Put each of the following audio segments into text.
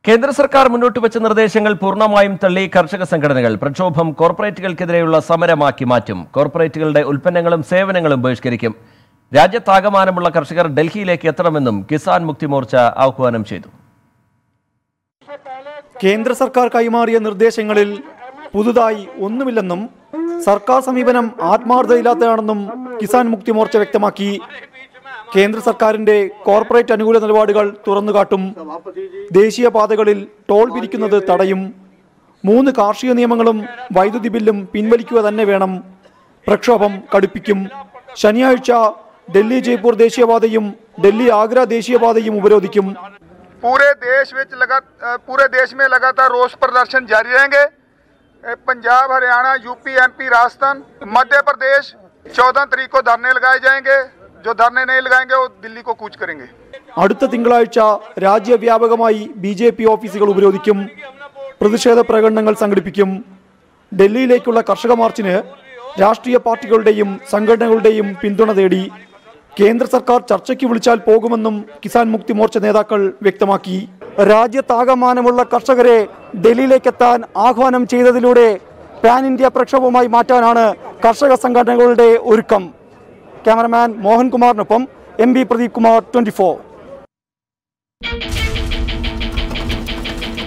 കേന്ദ്ര സർക്കാർ മുന്നോട്ട് വെച്ച നിർദ്ദേശങ്ങൾ പൂർണ്ണമായും തള്ളി കർഷക സംഘടനകൾ പ്രക്ഷോഭം കോർപ്പറേറ്റുകൾക്കെതിരെയുള്ള സമരമാക്കി മാറ്റും കോർപ്പറേറ്റുകളുടെ ഉൽപ്പന്നങ്ങളും സേവനങ്ങളും ബഹിഷ്കരിക്കും രാജ്യത്താകമാനമുള്ള കർഷകർ ഡൽഹിയിലേക്ക് എത്തണമെന്നും കിസാൻ മുക്തി മോർച്ച ആഹ്വാനം ചെയ്തു കേന്ദ്ര സർക്കാർ കൈമാറിയ നിർദ്ദേശങ്ങളിൽ പുതുതായി ഒന്നുമില്ലെന്നും സർക്കാർ സമീപനം ആത്മാർത്ഥതയില്ലാത്തതാണെന്നും കിസാൻ മുക്തി മോർച്ച വ്യക്തമാക്കി കേന്ദ്ര സർക്കാരിന്റെ കോർപ്പറേറ്റ് അനുകൂല നിലപാടുകൾ തുറന്നുകാട്ടും ദേശീയപാതകളിൽ ടോൾ പിരിക്കുന്നത് തടയും മൂന്ന് കാർഷിക നിയമങ്ങളും വൈദ്യുതി ബില്ലും പിൻവലിക്കുക തന്നെ വേണം പ്രക്ഷോഭം കടുപ്പിക്കും ശനിയാഴ്ച ഡൽഹി ജയ്പൂർ ദേശീയപാതയും ഡൽഹി ആഗ്ര ദേശീയപാതയും ഉപരോധിക്കും पूरे देश ਵਿੱਚ ਲਗਾ ਅ, पूरे देश में लगातार रोष प्रदर्शन जारी रहेंगे अ, पंजाब हरियाणा यूपी एमपी राजस्थान मध्य प्रदेश 14 तारीख को धरने लगाए जाएंगे जो धरने नहीं लगाएंगे वो दिल्ली को कूच करेंगे അടുത്ത തിങ്കളാഴ്ച രാജ്യവ്യാപകമായി ബി ജെ പി ഓഫീസുകൾ ഉപരോധിക്കും പ്രതിഷേധ പ്രകടനങ്ങൾ സംഘടിപ്പിക്കും ഡൽഹിയിലേക്കുള്ള കർഷക മാർച്ചിന് രാഷ്ട്രീയ പാർട്ടികളുടെയും സംഘടനകളുടെയും പിന്തുണ തേടി കേന്ദ്ര സർക്കാർ ചർച്ചയ്ക്ക് വിളിച്ചാൽ പോകുമെന്നും കിസാൻ മുക്തി മോർച്ച നേതാക്കൾ വ്യക്തമാക്കി രാജ്യത്താകമാനമുള്ള കർഷകരെ ഡൽഹിയിലേക്കെത്താൻ ആഹ്വാനം ചെയ്തതിലൂടെ പാൻ ഇന്ത്യ പ്രക്ഷോഭവുമായി മാറ്റാനാണ് കർഷക സംഘടനകളുടെ ഒരുക്കം ക്യാമറമാൻ മോഹൻകുമാറിനൊപ്പം M B Pradeep Kumar twenty four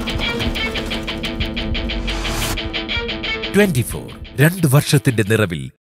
twenty four രണ്ട് വർഷത്തിന്റെ നിറവിൽ